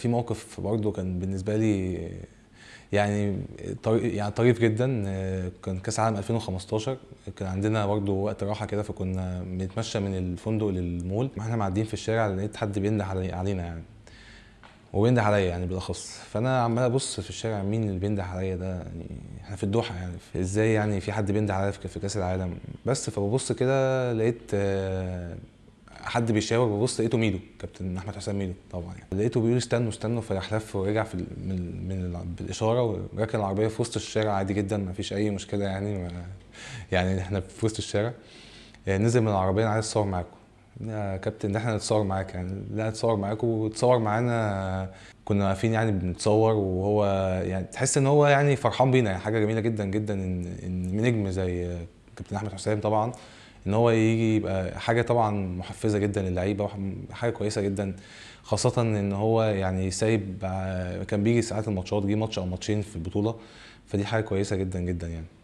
في موقف برضه كان بالنسبه لي يعني طري- يعني طريف جدا آه، كان كاس عالم 2015 كان عندنا برضه وقت راحه كده فكنا بنتمشى من الفندق للمول احنا معديين في الشارع لقيت حد بينده علي- علينا يعني وبينده عليا يعني بالاخص فانا عمال ابص في الشارع مين اللي بينده عليا ده يعني احنا في الدوحه يعني في- ازاي يعني في حد بينده عليا في في كاس العالم بس فببص كده لقيت آه، حد بيشاور ببص لقيته ميدو كابتن احمد حسام ميدو طبعا يعني لقيته بيقول استنوا استنوا فراح لف ورجع في ال- من من ال- بالاشاره وركن العربيه في وسط الشارع عادي جدا ما فيش اي مشكله يعني ما يعني احنا في وسط الشارع يعني نزل من العربيه انا عايز اتصور معاكم يا كابتن ان احنا نتصور معاك يعني لا نتصور معاكم وتصور معانا كنا واقفين يعني بنتصور وهو يعني تحس ان هو يعني فرحان بينا يعني حاجه جميله جدا جدا ان ان نجم زي كابتن احمد حسام طبعا ان هو يجي يبقى حاجه طبعا محفزه جدا للعيبه وحاجه كويسه جدا خاصه ان هو يعني سايب كان بيجي ساعات الماتشات جه ماتش او ماتشين في البطوله فدي حاجه كويسه جدا جدا يعني